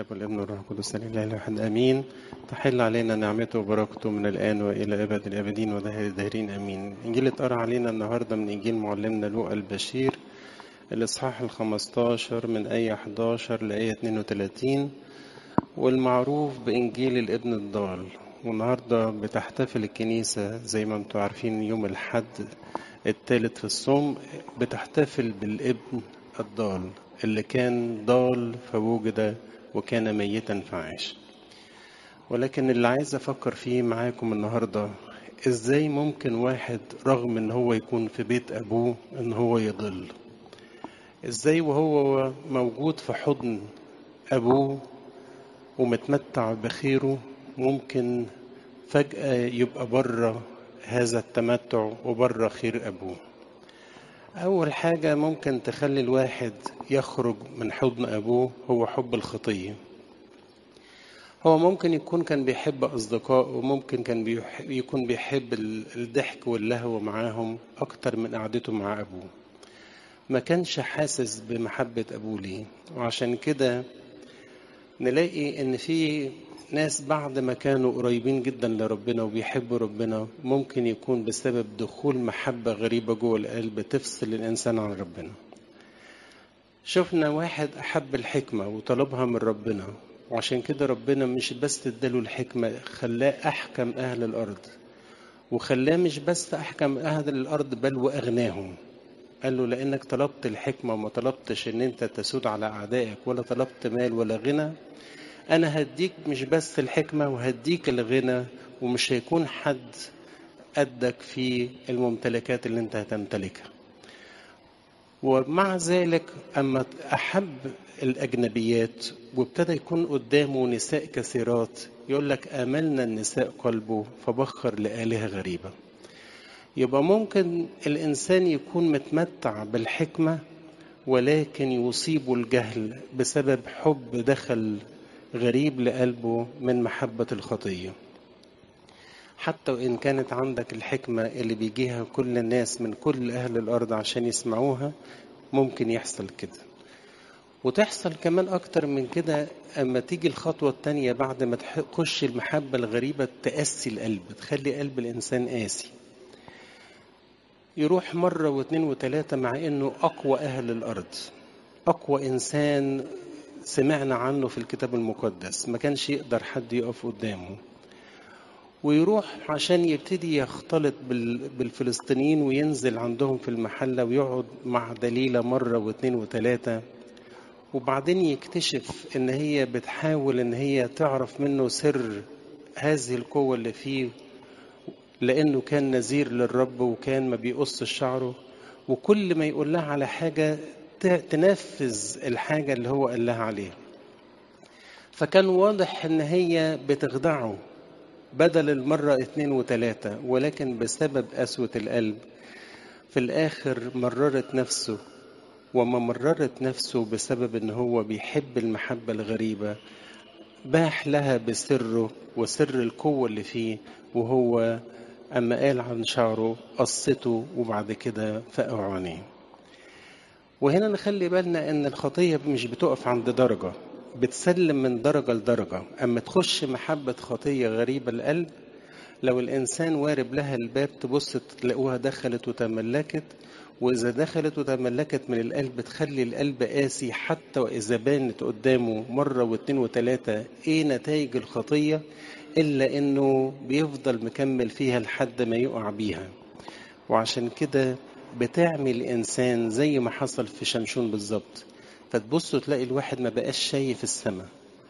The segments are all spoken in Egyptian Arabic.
والابن والروح القدس الاله الواحد امين تحل علينا نعمته وبركته من الان والى ابد الابدين ودهر الداهرين امين انجيل اتقرا علينا النهارده من انجيل معلمنا لوقا البشير الاصحاح ال15 من ايه 11 لايه 32 والمعروف بانجيل الابن الضال والنهارده بتحتفل الكنيسه زي ما انتم عارفين يوم الحد الثالث في الصوم بتحتفل بالابن الضال اللي كان ضال فوجد وكان ميتا فعاش ولكن اللي عايز افكر فيه معاكم النهارده ازاي ممكن واحد رغم ان هو يكون في بيت ابوه ان هو يضل ازاي وهو موجود في حضن ابوه ومتمتع بخيره ممكن فجأة يبقى بره هذا التمتع وبره خير أبوه أول حاجة ممكن تخلي الواحد يخرج من حضن أبوه هو حب الخطية هو ممكن يكون كان بيحب أصدقائه وممكن كان بيحب يكون بيحب الضحك واللهو معاهم أكتر من قعدته مع أبوه ما كانش حاسس بمحبة أبوه ليه وعشان كده نلاقي إن في ناس بعد ما كانوا قريبين جدا لربنا وبيحبوا ربنا ممكن يكون بسبب دخول محبة غريبة جوه القلب تفصل الإنسان عن ربنا شفنا واحد أحب الحكمة وطلبها من ربنا وعشان كده ربنا مش بس اداله الحكمة خلاه أحكم أهل الأرض وخلاه مش بس أحكم أهل الأرض بل وأغناهم قال له لأنك طلبت الحكمة وما طلبتش إن أنت تسود على أعدائك ولا طلبت مال ولا غنى أنا هديك مش بس الحكمة وهديك الغنى ومش هيكون حد قدك في الممتلكات اللي أنت هتمتلكها ومع ذلك أما أحب الأجنبيات وابتدى يكون قدامه نساء كثيرات يقول لك آملنا النساء قلبه فبخر لآلهة غريبة يبقى ممكن الإنسان يكون متمتع بالحكمة ولكن يصيبه الجهل بسبب حب دخل غريب لقلبه من محبة الخطية حتى وإن كانت عندك الحكمة اللي بيجيها كل الناس من كل أهل الأرض عشان يسمعوها ممكن يحصل كده وتحصل كمان أكتر من كده أما تيجي الخطوة التانية بعد ما تخش المحبة الغريبة تقسي القلب تخلي قلب الإنسان قاسي يروح مرة واثنين وثلاثة مع إنه أقوى أهل الأرض أقوى إنسان سمعنا عنه في الكتاب المقدس ما كانش يقدر حد يقف قدامه ويروح عشان يبتدي يختلط بالفلسطينيين وينزل عندهم في المحلة ويقعد مع دليلة مرة واثنين وثلاثة وبعدين يكتشف ان هي بتحاول ان هي تعرف منه سر هذه القوة اللي فيه لانه كان نذير للرب وكان ما بيقص شعره وكل ما يقول لها على حاجة تنفذ الحاجة اللي هو قال لها عليها فكان واضح ان هي بتخدعه بدل المرة اتنين وتلاتة ولكن بسبب قسوة القلب في الآخر مررت نفسه وما مررت نفسه بسبب ان هو بيحب المحبة الغريبة باح لها بسره وسر القوة اللي فيه وهو أما قال عن شعره قصته وبعد كده فقعوا عينيه وهنا نخلي بالنا ان الخطيه مش بتقف عند درجه بتسلم من درجه لدرجه اما تخش محبه خطيه غريبه القلب لو الانسان وارب لها الباب تبص تلاقوها دخلت وتملكت واذا دخلت وتملكت من القلب تخلي القلب قاسي حتى واذا بانت قدامه مره واثنين وثلاثه ايه نتائج الخطيه الا انه بيفضل مكمل فيها لحد ما يقع بيها وعشان كده بتعمل إنسان زي ما حصل في شمشون بالظبط فتبصوا تلاقي الواحد ما بقاش شايف السماء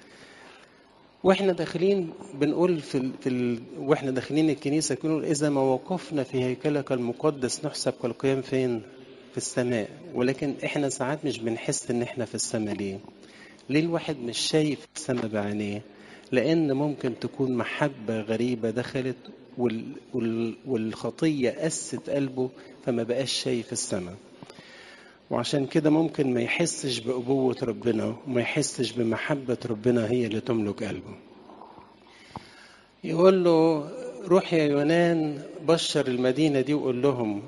واحنا داخلين بنقول في, ال... في ال... واحنا داخلين الكنيسه بنقول اذا ما وقفنا في هيكلك المقدس نحسب كالقيام فين؟ في السماء ولكن احنا ساعات مش بنحس ان احنا في السماء ليه؟ ليه الواحد مش شايف السماء بعينيه؟ لان ممكن تكون محبه غريبه دخلت وال... وال... والخطيه قست قلبه فما بقاش شايف السماء وعشان كده ممكن ما يحسش بأبوة ربنا وما يحسش بمحبة ربنا هي اللي تملك قلبه يقول له روح يا يونان بشر المدينة دي وقول لهم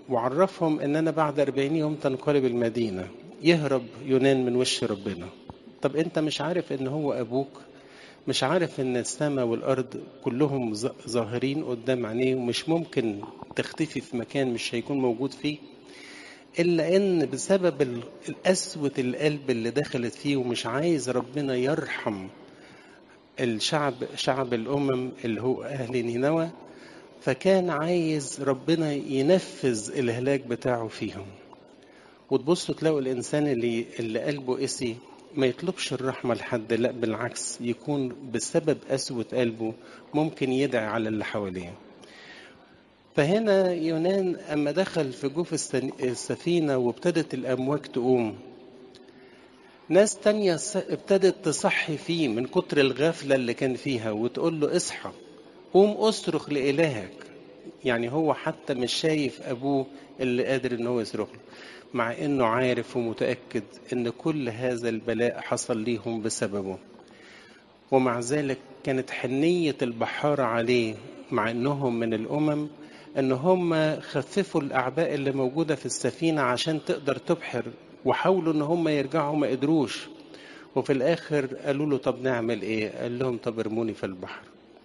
وعرفهم ان انا بعد أربعين يوم تنقلب المدينة يهرب يونان من وش ربنا طب انت مش عارف ان هو ابوك مش عارف ان السماء والارض كلهم ظاهرين قدام عينيه ومش ممكن تختفي في مكان مش هيكون موجود فيه الا ان بسبب القسوه القلب اللي دخلت فيه ومش عايز ربنا يرحم الشعب شعب الامم اللي هو اهل نينوى فكان عايز ربنا ينفذ الهلاك بتاعه فيهم وتبصوا تلاقوا الانسان اللي اللي قلبه قسي ما يطلبش الرحمه لحد لا بالعكس يكون بسبب قسوه قلبه ممكن يدعي على اللي حواليه فهنا يونان اما دخل في جوف السفينه وابتدت الامواج تقوم ناس تانية ابتدت تصحي فيه من كتر الغفلة اللي كان فيها وتقول له اصحى قوم اصرخ لإلهك يعني هو حتى مش شايف أبوه اللي قادر إن هو يصرخ له مع إنه عارف ومتأكد إن كل هذا البلاء حصل ليهم بسببه ومع ذلك كانت حنية البحارة عليه مع إنهم من الأمم إن هم خففوا الأعباء اللي موجودة في السفينة عشان تقدر تبحر وحاولوا ان هم يرجعوا ما قدروش وفي الاخر قالوا له طب نعمل ايه قال لهم طب ارموني في البحر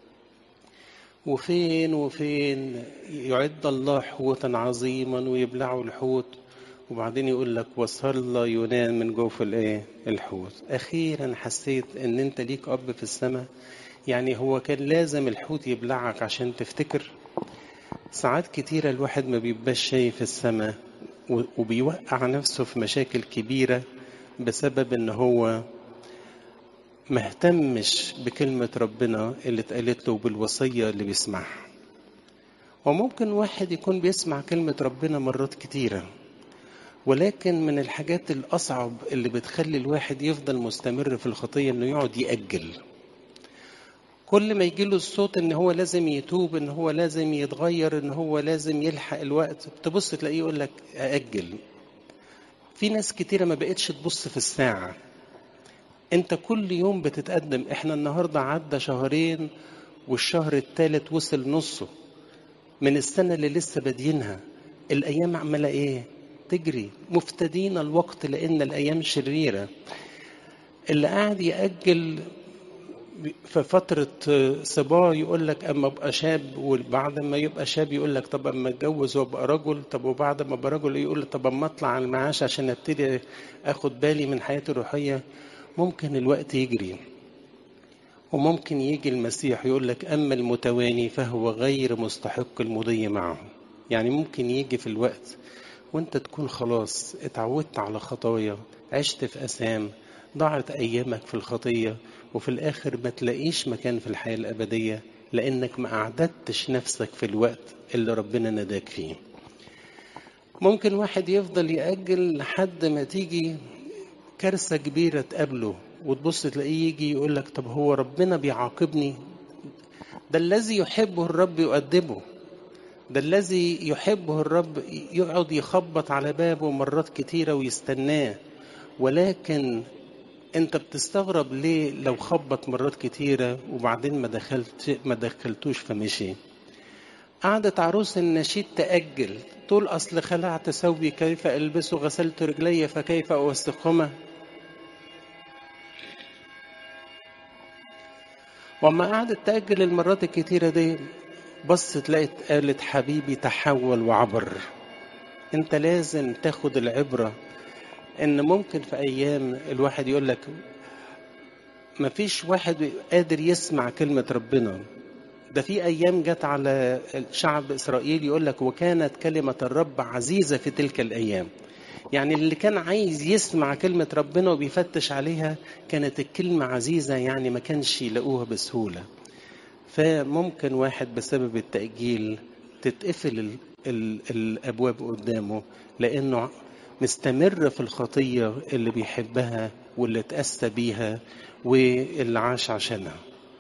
وفين وفين يعد الله حوتا عظيما ويبلعوا الحوت وبعدين يقول لك وصل يونان من جوف الايه الحوت اخيرا حسيت ان انت ليك اب في السماء يعني هو كان لازم الحوت يبلعك عشان تفتكر ساعات كتيرة الواحد ما بيبقاش شايف السماء وبيوقع نفسه في مشاكل كبيرة بسبب ان هو مهتمش بكلمة ربنا اللي اتقالت له بالوصية اللي بيسمعها وممكن واحد يكون بيسمع كلمة ربنا مرات كتيرة ولكن من الحاجات الأصعب اللي بتخلي الواحد يفضل مستمر في الخطية إنه يقعد يأجل كل ما يجي له الصوت ان هو لازم يتوب ان هو لازم يتغير ان هو لازم يلحق الوقت تبص تلاقيه يقول لك ااجل في ناس كتيره ما بقتش تبص في الساعه انت كل يوم بتتقدم احنا النهارده عدى شهرين والشهر الثالث وصل نصه من السنه اللي لسه بادينها الايام عماله ايه تجري مفتدين الوقت لان الايام شريره اللي قاعد ياجل في فترة صباه يقول لك أما أبقى شاب وبعد ما يبقى شاب يقول لك طب أما أتجوز وأبقى رجل طب وبعد ما أبقى رجل يقول طب أما أطلع على المعاش عشان أبتدي أخد بالي من حياتي الروحية ممكن الوقت يجري وممكن يجي المسيح يقول لك أما المتواني فهو غير مستحق المضي معه يعني ممكن يجي في الوقت وانت تكون خلاص اتعودت على خطايا عشت في أسام ضاعت أيامك في الخطية وفي الآخر ما تلاقيش مكان في الحياة الأبدية لأنك ما أعددتش نفسك في الوقت اللي ربنا نداك فيه ممكن واحد يفضل يأجل لحد ما تيجي كارثة كبيرة تقابله وتبص تلاقيه يجي يقول لك طب هو ربنا بيعاقبني ده الذي يحبه الرب يؤدبه ده الذي يحبه الرب يقعد يخبط على بابه مرات كتيرة ويستناه ولكن انت بتستغرب ليه لو خبط مرات كتيرة وبعدين ما دخلت ما دخلتوش فمشي قعدت عروس النشيد تأجل تقول أصل خلعت ثوبي كيف ألبسه غسلت رجلي فكيف أوسخهما وما قعدت تأجل المرات الكتيرة دي بصت لقيت قالت حبيبي تحول وعبر انت لازم تاخد العبرة ان ممكن في ايام الواحد يقول لك ما فيش واحد قادر يسمع كلمة ربنا ده في ايام جت على شعب اسرائيل يقول لك وكانت كلمة الرب عزيزة في تلك الايام يعني اللي كان عايز يسمع كلمة ربنا وبيفتش عليها كانت الكلمة عزيزة يعني ما كانش يلاقوها بسهولة فممكن واحد بسبب التأجيل تتقفل ال ال الأبواب قدامه لأنه مستمر في الخطية اللي بيحبها واللي اتأسى بيها واللي عاش عشانها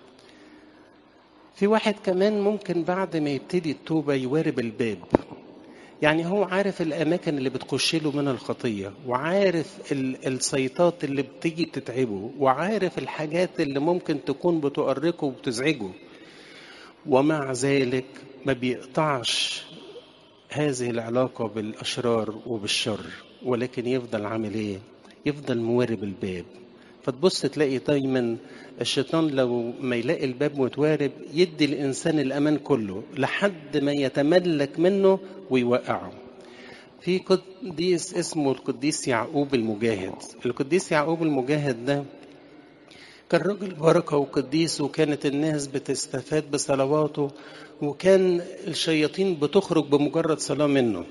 في واحد كمان ممكن بعد ما يبتدي التوبة يوارب الباب يعني هو عارف الأماكن اللي بتخش له من الخطية وعارف السيطات اللي بتيجي تتعبه وعارف الحاجات اللي ممكن تكون بتؤرقه وبتزعجه ومع ذلك ما بيقطعش هذه العلاقة بالأشرار وبالشر ولكن يفضل عامل إيه؟ يفضل موارب الباب فتبص تلاقي دايما الشيطان لو ما يلاقي الباب متوارب يدي الإنسان الأمان كله لحد ما يتملك منه ويوقعه في قديس اسمه القديس يعقوب المجاهد القديس يعقوب المجاهد ده كان راجل بركة وقديس وكانت الناس بتستفاد بصلواته وكان الشياطين بتخرج بمجرد صلاة منه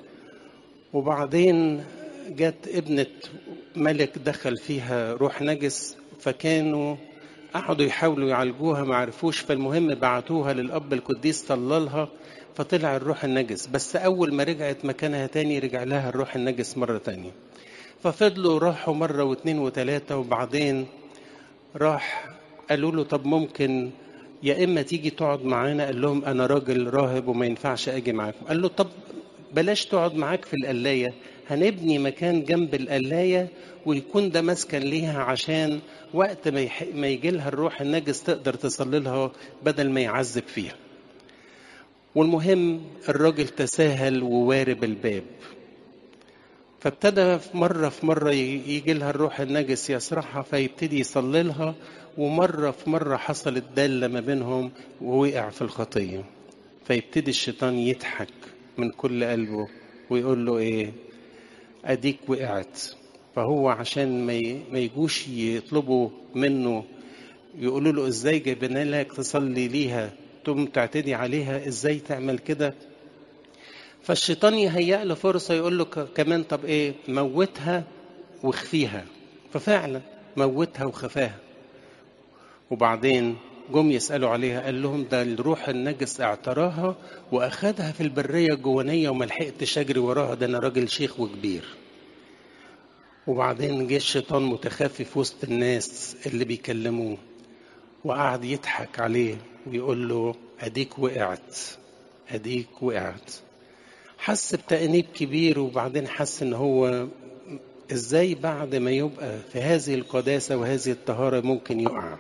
وبعدين جت ابنة ملك دخل فيها روح نجس فكانوا قعدوا يحاولوا يعالجوها ما عرفوش فالمهم بعتوها للأب القديس صلالها فطلع الروح النجس بس أول ما رجعت مكانها تاني رجع لها الروح النجس مرة تانية ففضلوا راحوا مرة واثنين وثلاثة وبعدين راح قالوا له طب ممكن يا إما تيجي تقعد معانا قال لهم أنا راجل راهب وما ينفعش أجي معاكم قال له طب بلاش تقعد معاك في القلاية هنبني مكان جنب القلاية ويكون ده مسكن ليها عشان وقت ما, يح... ما يجي لها الروح النجس تقدر تصلي لها بدل ما يعذب فيها والمهم الراجل تساهل ووارب الباب فابتدى في مرة في مرة يجي لها الروح النجس يسرحها فيبتدي يصلي لها ومرة في مرة حصلت دالة ما بينهم ووقع في الخطية فيبتدي الشيطان يضحك من كل قلبه ويقول له ايه اديك وقعت فهو عشان ما يجوش يطلبوا منه يقولوا له ازاي جايبنا لك تصلي ليها تقوم تعتدي عليها ازاي تعمل كده فالشيطان يهيأ له فرصة يقول له كمان طب ايه موتها واخفيها ففعلا موتها وخفاها وبعدين جم يسألوا عليها قال لهم ده الروح النجس اعتراها وأخدها في البرية الجوانية وما لحقتش أجري وراها ده أنا راجل شيخ وكبير وبعدين جه الشيطان متخفي في وسط الناس اللي بيكلموه وقعد يضحك عليه ويقول له أديك وقعت أديك وقعت حس بتأنيب كبير وبعدين حس إن هو إزاي بعد ما يبقى في هذه القداسة وهذه الطهارة ممكن يقع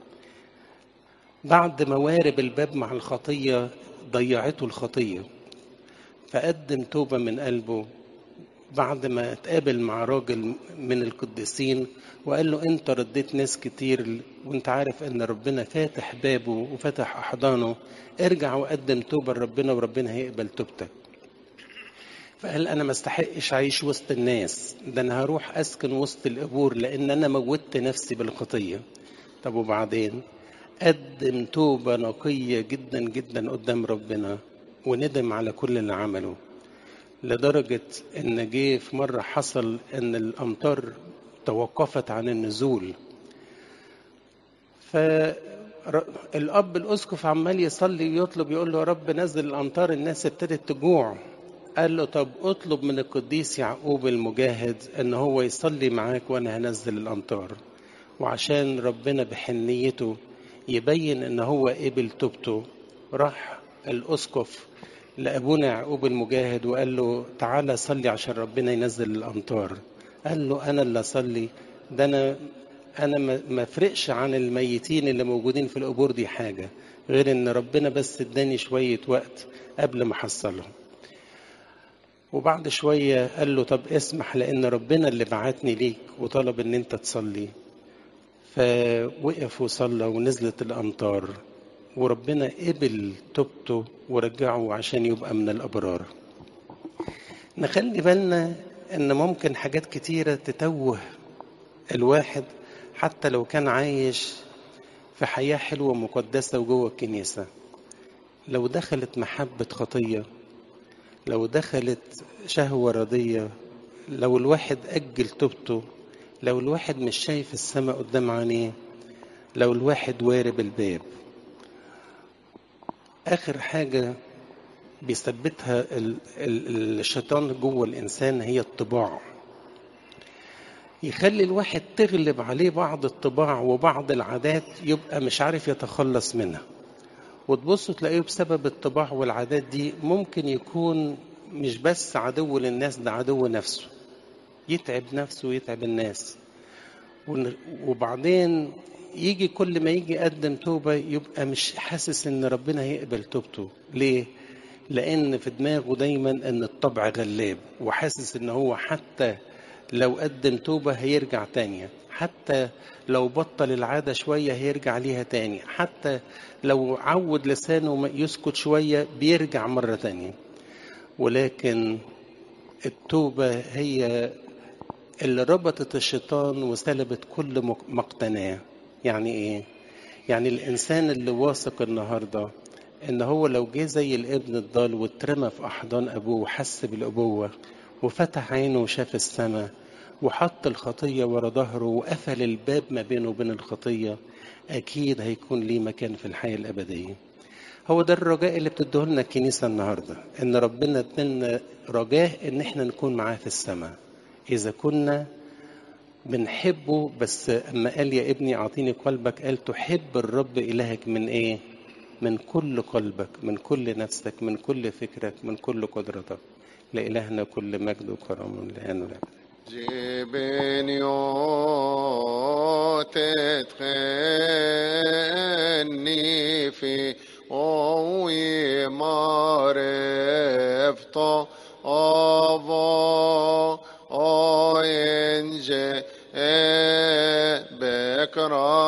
بعد ما وارب الباب مع الخطية ضيعته الخطية فقدم توبة من قلبه بعد ما اتقابل مع راجل من القديسين وقال له انت رديت ناس كتير وانت عارف ان ربنا فاتح بابه وفتح احضانه ارجع وقدم توبة لربنا وربنا هيقبل توبتك فقال انا ما استحقش اعيش وسط الناس ده انا هروح اسكن وسط القبور لان انا موتت نفسي بالخطية طب وبعدين قدم توبة نقية جدا جدا قدام ربنا وندم على كل اللي عمله لدرجة إن جه في مرة حصل إن الأمطار توقفت عن النزول فالأب الأسقف عمال يصلي ويطلب يقول له يا رب نزل الأمطار الناس ابتدت تجوع قال له طب اطلب من القديس يعقوب المجاهد ان هو يصلي معاك وانا هنزل الامطار وعشان ربنا بحنيته يبين ان هو قبل توبته راح الاسقف لابونا يعقوب المجاهد وقال له تعالى صلي عشان ربنا ينزل الامطار قال له انا اللي اصلي ده انا انا ما فرقش عن الميتين اللي موجودين في القبور دي حاجه غير ان ربنا بس اداني شويه وقت قبل ما احصلهم وبعد شويه قال له طب اسمح لان ربنا اللي بعتني ليك وطلب ان انت تصلي فوقف وصلى ونزلت الأمطار وربنا قبل توبته ورجعه عشان يبقى من الأبرار نخلي بالنا إن ممكن حاجات كتيرة تتوه الواحد حتى لو كان عايش في حياة حلوة مقدسة وجوه الكنيسة لو دخلت محبة خطية لو دخلت شهوة رضية لو الواحد أجل توبته لو الواحد مش شايف السماء قدام عينيه لو الواحد وارب الباب اخر حاجه بيثبتها الشيطان جوه الانسان هي الطباع يخلي الواحد تغلب عليه بعض الطباع وبعض العادات يبقى مش عارف يتخلص منها وتبصوا تلاقيه بسبب الطباع والعادات دي ممكن يكون مش بس عدو للناس ده عدو نفسه يتعب نفسه ويتعب الناس وبعدين يجي كل ما يجي يقدم توبة يبقى مش حاسس ان ربنا هيقبل توبته ليه لان في دماغه دايما ان الطبع غلاب وحاسس ان هو حتى لو قدم توبة هيرجع تانية حتى لو بطل العادة شوية هيرجع ليها تاني حتى لو عود لسانه يسكت شوية بيرجع مرة تانية ولكن التوبة هي اللي ربطت الشيطان وسلبت كل مقتناه يعني ايه يعني الانسان اللي واثق النهارده ان هو لو جه زي الابن الضال واترمى في احضان ابوه وحس بالابوه وفتح عينه وشاف السماء وحط الخطيه ورا ظهره وقفل الباب ما بينه وبين الخطيه اكيد هيكون ليه مكان في الحياه الابديه هو ده الرجاء اللي بتديه لنا الكنيسه النهارده ان ربنا ادانا رجاه ان احنا نكون معاه في السماء اذا كنا بنحبه بس اما قال يا ابني اعطيني قلبك قال تحب الرب الهك من ايه من كل قلبك من كل نفسك من كل فكرك من كل قدرتك لإلهنا كل مجد وكرم الآن والأبد جبنيوت تخني في قوي معرفته أبا أينج بكرا